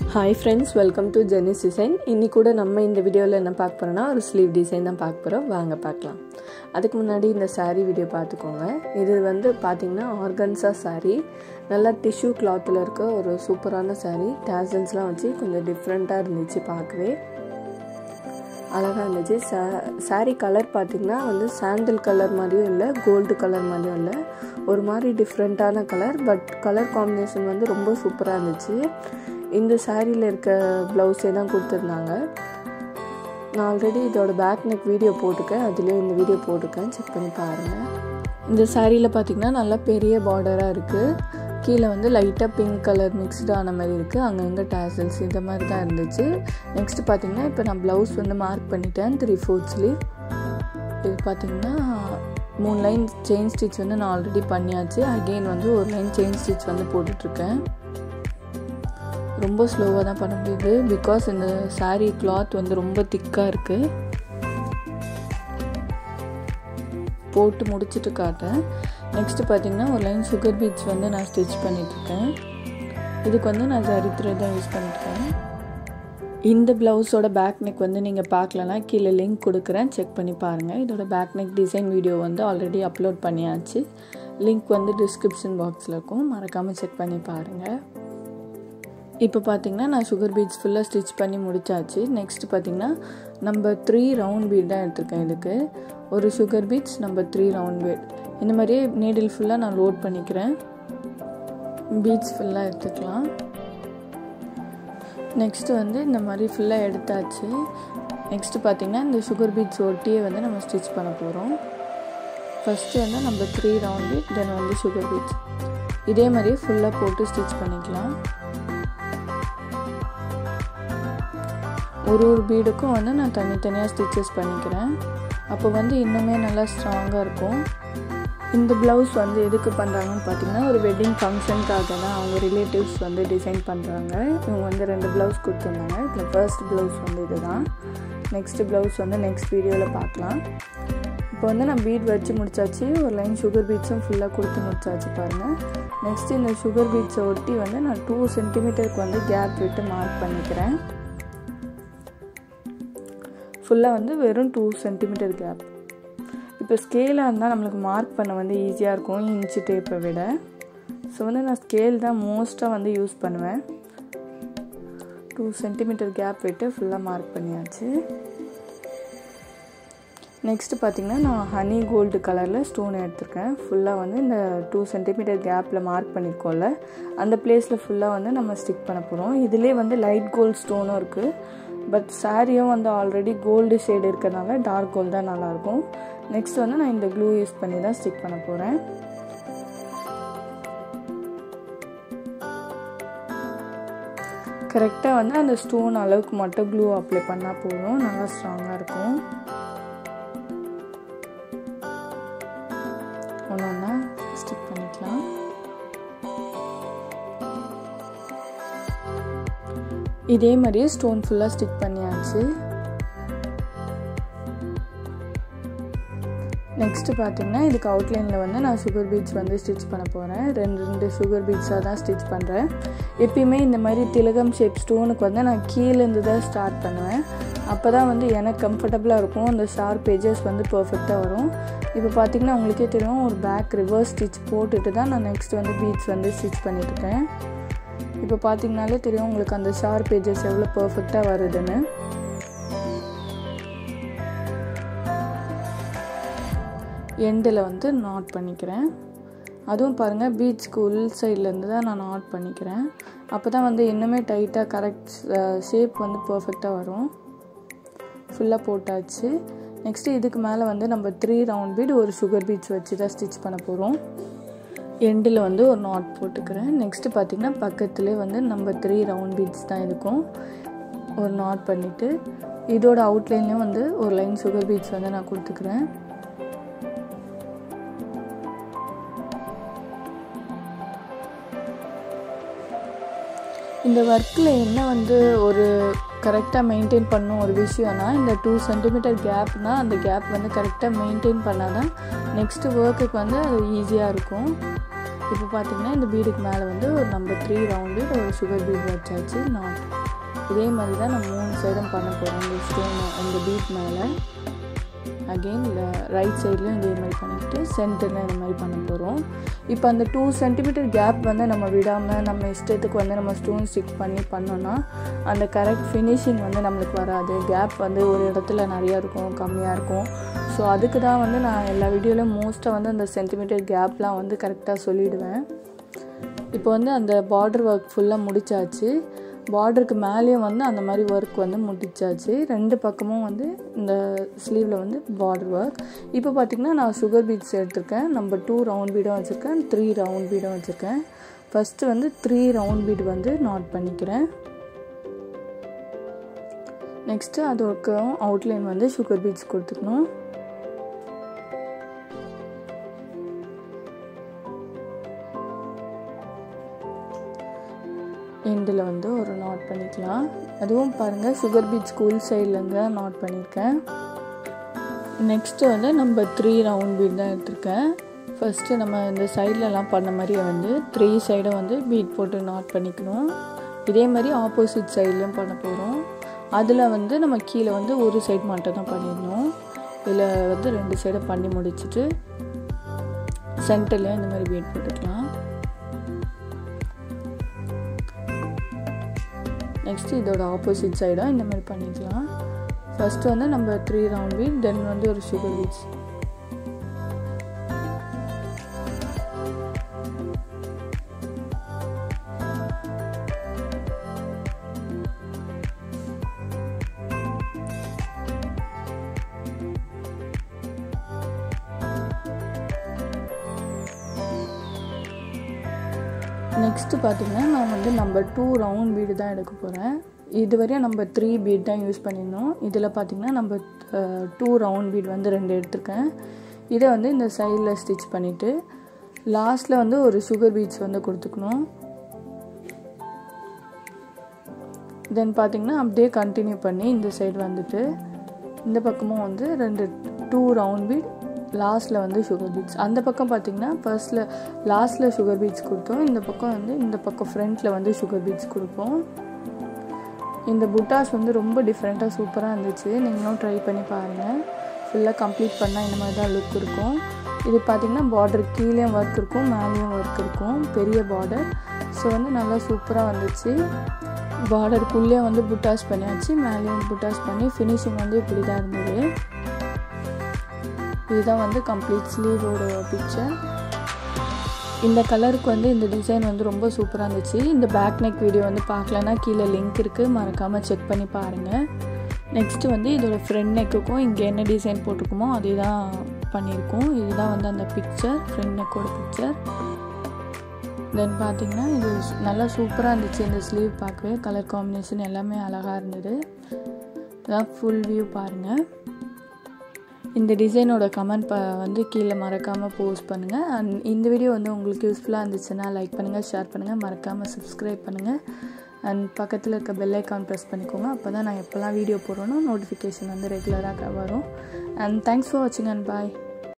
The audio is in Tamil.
hi friends welcome to Jenis design இன்னைக்கு கூட நம்ம இந்த வீடியோவில் என்ன பார்க்க போகிறோம்னா ஒரு ஸ்லீவ் டிசைன் தான் பார்க்க போகிறோம் வாங்க பார்க்கலாம் அதுக்கு முன்னாடி இந்த saree வீடியோ பார்த்துக்கோங்க இது வந்து பார்த்திங்கன்னா ஆர்கன்ஸா saree நல்லா டிஷ்யூ கிளாத்தில் இருக்க ஒரு சூப்பரான saree டேசல்ஸ்லாம் வச்சு கொஞ்சம் டிஃப்ரெண்ட்டாக இருந்துச்சு பார்க்கவே அழகாக இருந்துச்சு சா சாரீ கலர் பார்த்திங்கன்னா வந்து சாண்டில் கலர் மாதிரியும் இல்லை கோல்டு கலர் மாதிரியும் இல்லை ஒரு மாதிரி டிஃப்ரெண்ட்டான கலர் பட் கலர் காம்பினேஷன் வந்து ரொம்ப சூப்பராக இருந்துச்சு இந்த சாரியில் இருக்க ப்ளவுஸே தான் கொடுத்துருந்தாங்க நான் ஆல்ரெடி இதோட பேக் நெக் வீடியோ போட்டிருக்கேன் அதுலேயும் இந்த வீடியோ போட்டிருக்கேன் செக் பண்ணி பாருங்கள் இந்த சாரியில் பார்த்திங்கன்னா நல்லா பெரிய பார்டராக இருக்குது கீழே வந்து லைட்டாக பிங்க் கலர் மிக்ஸ்டு ஆன மாதிரி இருக்குது அங்கங்கே டேசல்ஸ் இந்த மாதிரி தான் இருந்துச்சு நெக்ஸ்ட் பார்த்திங்கன்னா இப்போ நான் ப்ளவுஸ் வந்து மார்க் பண்ணிட்டேன் த்ரீ ஃபோர்த் ஸ்லீவ் இது பார்த்திங்கன்னா மூணு லைன் செயின் ஸ்டிச் வந்து நான் ஆல்ரெடி பண்ணியாச்சு அகெயின் வந்து ஒரு லைன் செயின் ஸ்டிச் வந்து போட்டுட்ருக்கேன் ரொம்ப ஸ்லோவாக தான் பண்ண முடியுது பிகாஸ் இந்த சாரீ கிளாத் வந்து ரொம்ப திக்காக இருக்குது போட்டு முடிச்சுட்டு காட்டேன் நெக்ஸ்ட்டு பார்த்தீங்கன்னா ஒரு லைன் சுகர் பீட்ஸ் வந்து நான் ஸ்டிச் பண்ணிட்டுருக்கேன் இதுக்கு வந்து நான் ஜரித்திரை தான் யூஸ் பண்ணியிருக்கேன் இந்த ப்ளவுஸோட பேக் நெக் வந்து நீங்கள் பார்க்கலனா கீழே லிங்க் கொடுக்குறேன் செக் பண்ணி பாருங்கள் இதோட பேக் நெக் டிசைன் வீடியோ வந்து ஆல்ரெடி அப்லோட் பண்ணியாச்சு லிங்க் வந்து டிஸ்கிரிப்ஷன் பாக்ஸில் இருக்கும் மறக்காமல் செக் பண்ணி பாருங்கள் இப்போ பார்த்தீங்கன்னா நான் சுகர் பீட்ஸ் ஃபுல்லாக ஸ்டிச் பண்ணி முடிச்சாச்சு நெக்ஸ்ட் பார்த்தீங்கன்னா நம்ம த்ரீ ரவுண்ட் பீட் தான் எடுத்திருக்கேன் இதுக்கு ஒரு சுகர் பீட்ஸ் நம்ம த்ரீ ரவுண்ட் பீட் இந்த மாதிரியே நீடில் ஃபுல்லாக நான் லோட் பண்ணிக்கிறேன் பீட்ஸ் ஃபுல்லாக எடுத்துக்கலாம் நெக்ஸ்ட்டு வந்து இந்த மாதிரி ஃபுல்லாக எடுத்தாச்சு நெக்ஸ்ட்டு பார்த்திங்கன்னா இந்த சுகர் பீட்ஸ் ஒட்டியே வந்து நம்ம ஸ்டிச் பண்ண போகிறோம் ஃபஸ்ட்டு வந்து நம்ம த்ரீ ரவுண்ட் பீட் தென் வந்து சுகர் பீட்ஸ் இதே மாதிரியே ஃபுல்லாக போட்டு ஸ்டிச் பண்ணிக்கலாம் ஒரு ஒரு பீடுக்கும் வந்து நான் தனித்தனியாக ஸ்டிச்சஸ் பண்ணிக்கிறேன் அப்போ வந்து இன்னுமே நல்லா ஸ்ட்ராங்காக இருக்கும் இந்த ப்ளவுஸ் வந்து எதுக்கு பண்ணுறாங்கன்னு பார்த்தீங்கன்னா ஒரு வெட்டிங் ஃபங்க்ஷனுக்காக தான் அவங்க ரிலேட்டிவ்ஸ் வந்து டிசைன் பண்ணுறாங்க இவங்க வந்து ரெண்டு ப்ளவுஸ் கொடுத்துருந்தாங்க இதில் ஃபர்ஸ்ட் ப்ளவுஸ் வந்து இதுதான் நெக்ஸ்ட் ப்ளவுஸ் வந்து நெக்ஸ்ட் வீடியோவில் பார்க்கலாம் இப்போ வந்து நான் பீட் வச்சு முடிச்சாச்சு ஒரு லைன் சுகர் பீட்ஸும் ஃபுல்லாக கொடுத்து முடிச்சாச்சு பாருங்கள் நெக்ஸ்ட் இந்த சுகர் பீட்ஸை ஒட்டி வந்து நான் டூ சென்டிமீட்டருக்கு வந்து கேப் விட்டு மார்க் பண்ணிக்கிறேன் ஃபுல்லாக வந்து வெறும் டூ சென்டிமீட்டர் கேப் இப்போ ஸ்கேலாக இருந்தால் நம்மளுக்கு மார்க் பண்ண வந்து ஈஸியாக இருக்கும் இன்ச்சு டேப்பை விட ஸோ வந்து நான் ஸ்கேல் தான் மோஸ்ட்டாக வந்து யூஸ் பண்ணுவேன் டூ சென்டிமீட்டர் கேப் விட்டு ஃபுல்லாக மார்க் பண்ணியாச்சு நெக்ஸ்ட்டு பார்த்திங்கன்னா நான் ஹனி கோல்டு கலரில் ஸ்டோன் எடுத்திருக்கேன் ஃபுல்லாக வந்து இந்த டூ சென்டிமீட்டர் கேப்பில் மார்க் பண்ணியிருக்கோம்ல அந்த பிளேஸில் ஃபுல்லாக வந்து நம்ம ஸ்டிக் பண்ண போகிறோம் இதிலே வந்து லைட் கோல்டு ஸ்டோனும் இருக்குது பட் சாரியும் வந்து ஆல்ரெடி கோல்டு ஷேடு இருக்கிறதுனால டார்க் கோல்டு தான் நல்லாயிருக்கும் நெக்ஸ்ட் வந்து நான் இந்த க்ளூ யூஸ் பண்ணி தான் ஸ்டிக் பண்ண போகிறேன் கரெக்டாக வந்து அந்த ஸ்டோன் அளவுக்கு மட்டும் க்ளூ அப்ளை பண்ணால் போதும் நல்லா ஸ்ட்ராங்காக இருக்கும் ஒன்று ஒன்றா ஸ்டிக் பண்ணிக்கலாம் இதே மாதிரியே ஸ்டோன் ஃபுல்லாக ஸ்டிக் பண்ணியாச்சு நெக்ஸ்ட்டு பார்த்தீங்கன்னா இதுக்கு அவுட்லைனில் வந்து நான் சுகர் பீட்ஸ் வந்து ஸ்டிச் பண்ண போகிறேன் ரெண்டு ரெண்டு சுகர் பீட்ஸாக தான் ஸ்டிச் பண்ணுறேன் எப்பயுமே இந்த மாதிரி திலகம் ஷேப் ஸ்டோனுக்கு வந்து நான் கீழேருந்து தான் ஸ்டார்ட் பண்ணுவேன் அப்போ தான் வந்து எனக்கு கம்ஃபர்டபுளாக இருக்கும் அந்த ஷார்ப் பேஜஸ் வந்து பர்ஃபெக்டாக வரும் இப்போ பார்த்திங்கன்னா உங்களுக்கே தெரியும் ஒரு பேக் ரிவர்ஸ் ஸ்டிச் போட்டுட்டு தான் நான் நெக்ஸ்ட் வந்து பீட்ஸ் வந்து ஸ்டிச் பண்ணிட்டுருக்கேன் இப்போ பார்த்தீங்கனாலே தெரியும் உங்களுக்கு அந்த ஷார்ப் பேஜஸ் எவ்வளோ பர்ஃபெக்டாக வருதுன்னு எண்டில் வந்து நாட் பண்ணிக்கிறேன் அதுவும் பாருங்கள் பீச்சுக்கு உள் சைட்லேருந்து தான் நான் நாட் பண்ணிக்கிறேன் அப்போ தான் வந்து இன்னுமே டைட்டாக கரெக்ட் ஷேப் வந்து பர்ஃபெக்டாக வரும் ஃபுல்லாக போட்டாச்சு நெக்ஸ்ட்டு இதுக்கு மேலே வந்து நம்ம த்ரீ ரவுண்ட் பீட் ஒரு சுகர் பீட்ஸ் வச்சு தான் ஸ்டிச் பண்ண போகிறோம் எண்டில் வந்து ஒரு நாட் போட்டுக்கிறேன் நெக்ஸ்ட்டு பார்த்திங்கன்னா பக்கத்துலேயே வந்து நம்ம த்ரீ ரவுண்ட் பீட்ஸ் தான் இருக்கும் ஒரு நாட் பண்ணிவிட்டு இதோட அவுட்லைன்லேயும் வந்து ஒரு லைன் சுகர் பீட்ஸ் வந்து நான் கொடுத்துக்கிறேன் இந்த ஒர்க்கில் என்ன வந்து ஒரு கரெக்டாக மெயின்டைன் பண்ணும் ஒரு விஷயம்னா இந்த டூ சென்டிமீட்டர் கேப்னால் அந்த கேப் வந்து கரெக்டாக மெயின்டைன் பண்ணால் தான் நெக்ஸ்ட்டு ஒர்க்குக்கு வந்து அது ஈஸியாக இருக்கும் இப்போ பார்த்தீங்கன்னா இந்த பீடுக்கு மேலே வந்து ஒரு நம்பர் த்ரீ ரவுண்டு ஒரு சுகர் பீட் வச்சாச்சு நாட் இதே மாதிரி தான் நான் மூணு சைடும் பண்ண போகிறேன் இந்த ஸ்டோன் அந்த பீட் மேலே அகெயின் இந்த ரைட் சைட்லையும் இதே மாதிரி பண்ணிக்கிட்டு சென்டரில் இந்த மாதிரி பண்ண போகிறோம் இப்போ அந்த டூ சென்டிமீட்டர் கேப் வந்து நம்ம விடாமல் நம்ம இஷ்டத்துக்கு வந்து நம்ம ஸ்டோன் ஸ்டிக் பண்ணி பண்ணோன்னா அந்த கரெக்ட் ஃபினிஷிங் வந்து நம்மளுக்கு வராது கேப் வந்து ஒரு இடத்துல நிறையா இருக்கும் கம்மியாக இருக்கும் ஸோ அதுக்கு தான் வந்து நான் எல்லா வீடியோலையும் மோஸ்ட்டாக வந்து அந்த சென்டிமீட்டர் கேப்லாம் வந்து கரெக்டாக சொல்லிவிடுவேன் இப்போ வந்து அந்த பார்டர் ஒர்க் ஃபுல்லாக முடிச்சாச்சு பார்டருக்கு மேலேயும் வந்து அந்த மாதிரி ஒர்க் வந்து முடிச்சாச்சு ரெண்டு பக்கமும் வந்து இந்த ஸ்லீவில் வந்து பார்டர் ஒர்க் இப்போ பார்த்திங்கன்னா நான் சுகர் பீட்ஸ் எடுத்திருக்கேன் நம்பர் டூ ரவுண்ட் பீடும் வச்சுருக்கேன் த்ரீ ரவுண்ட் பீடும் வச்சுருக்கேன் ஃபஸ்ட்டு வந்து த்ரீ ரவுண்ட் பீட் வந்து நாட் பண்ணிக்கிறேன் நெக்ஸ்ட்டு அதோக்கும் அவுட்லைன் வந்து சுகர் பீட்ஸ் கொடுத்துக்கணும் எண்டில் வந்து ஒரு நாட் பண்ணிக்கலாம் அதுவும் பாருங்கள் சுகர் பீட் ஸ்கூல் சைட்லேருந்து தான் நாட் பண்ணியிருக்கேன் நெக்ஸ்ட்டு வந்து நம்ம த்ரீ ரவுண்ட் பீட் தான் எடுத்திருக்கேன் ஃபஸ்ட்டு நம்ம இந்த சைட்லலாம் பண்ண மாதிரியே வந்து த்ரீ சைடை வந்து பீட் போட்டு நாட் பண்ணிக்கணும் இதே மாதிரி ஆப்போசிட் சைட்லேயும் பண்ண போகிறோம் அதில் வந்து நம்ம கீழே வந்து ஒரு சைடு மட்டும் தான் பண்ணிடணும் இதில் வந்து ரெண்டு சைடை பண்ணி முடிச்சுட்டு சென்டர்லேயும் இந்த மாதிரி பீட் போட்டுக்கலாம் நெக்ஸ்ட் இதோட ஆப்போசிட் சைடாக இந்த மாதிரி பண்ணிக்கலாம் ஃபஸ்ட்டு வந்து நம்ம த்ரீ ரவுண்ட் பீட் தென் வந்து ஒரு சுகர் பீட்ஸ் நெக்ஸ்ட்டு பார்த்திங்கன்னா நான் வந்து நம்பர் டூ ரவுண்ட் பீடு தான் எடுக்க போகிறேன் இதுவரையும் நம்ம த்ரீ பீட் தான் யூஸ் பண்ணியிருந்தோம் இதில் பார்த்திங்கன்னா நம்ம டூ ரவுண்ட் பீட் வந்து ரெண்டு எடுத்திருக்கேன் இதை வந்து இந்த சைடில் ஸ்டிச் பண்ணிவிட்டு லாஸ்ட்டில் வந்து ஒரு சுகர் பீட்ஸ் வந்து கொடுத்துக்கணும் தென் பார்த்திங்கன்னா அப்படியே கண்டினியூ பண்ணி இந்த சைடு வந்துட்டு இந்த பக்கமும் வந்து ரெண்டு டூ ரவுண்ட் பீட் லாஸ்ட்டில் வந்து சுகர் பீட்ஸ் அந்த பக்கம் பார்த்திங்கன்னா ஃபர்ஸ்ட்டில் லாஸ்ட்டில் சுகர் பீட்ஸ் கொடுத்தோம் இந்த பக்கம் வந்து இந்த பக்கம் ஃப்ரண்ட்டில் வந்து சுகர் பீட்ஸ் கொடுப்போம் இந்த புட்டாஸ் வந்து ரொம்ப டிஃப்ரெண்ட்டாக சூப்பராக இருந்துச்சு நீங்களும் ட்ரை பண்ணி பாருங்கள் ஃபுல்லாக கம்ப்ளீட் பண்ணால் இந்த மாதிரி தான் லுக் இருக்கும் இது பார்த்திங்கன்னா பார்டர் கீழேயும் ஒர்க் இருக்கும் மேலேயும் ஒர்க் இருக்கும் பெரிய பார்டர் ஸோ வந்து நல்லா சூப்பராக வந்துச்சு பார்டருக்குள்ளேயே வந்து புட்டாஸ் பண்ணியாச்சு மேலேயும் புட்டாஸ் பண்ணி ஃபினிஷிங் வந்து இப்படி தான் இருந்தது இதுதான் வந்து கம்ப்ளீட் ஸ்லீவோட பிக்சர் இந்த கலருக்கு வந்து இந்த டிசைன் வந்து ரொம்ப சூப்பராக இருந்துச்சு இந்த பேக் நெக் வீடியோ வந்து பார்க்கலன்னா கீழே லிங்க் இருக்குது மறக்காமல் செக் பண்ணி பாருங்கள் நெக்ஸ்ட்டு வந்து இதோட ஃப்ரண்ட் நெக்குக்கும் இங்கே என்ன டிசைன் போட்டிருக்குமோ அதே தான் பண்ணியிருக்கோம் இதுதான் வந்து அந்த பிக்சர் ஃப்ரண்ட் நெக்கோட பிக்சர் தென் பார்த்திங்கன்னா இது நல்லா சூப்பராக இருந்துச்சு இந்த ஸ்லீவ் பார்க்கவே கலர் காம்பினேஷன் எல்லாமே அழகாக இருந்தது இதான் ஃபுல் வியூ பாருங்கள் இந்த டிசைனோட கமெண்ட் ப வந்து கீழே மறக்காமல் போஸ்ட் பண்ணுங்கள் அண்ட் இந்த வீடியோ வந்து உங்களுக்கு யூஸ்ஃபுல்லாக இருந்துச்சுன்னா லைக் பண்ணுங்கள் ஷேர் பண்ணுங்கள் மறக்காமல் சப்ஸ்கிரைப் பண்ணுங்கள் அண்ட் பக்கத்தில் இருக்க பெல் ஐக்கான் ப்ரெஸ் பண்ணிக்கோங்க அப்போ தான் நான் எப்போல்லாம் வீடியோ போடுறேனோ நோட்டிஃபிகேஷன் வந்து ரெகுலராக வரும் அண்ட் தேங்க்ஸ் ஃபார் வாட்சிங் அண்ட் பாய்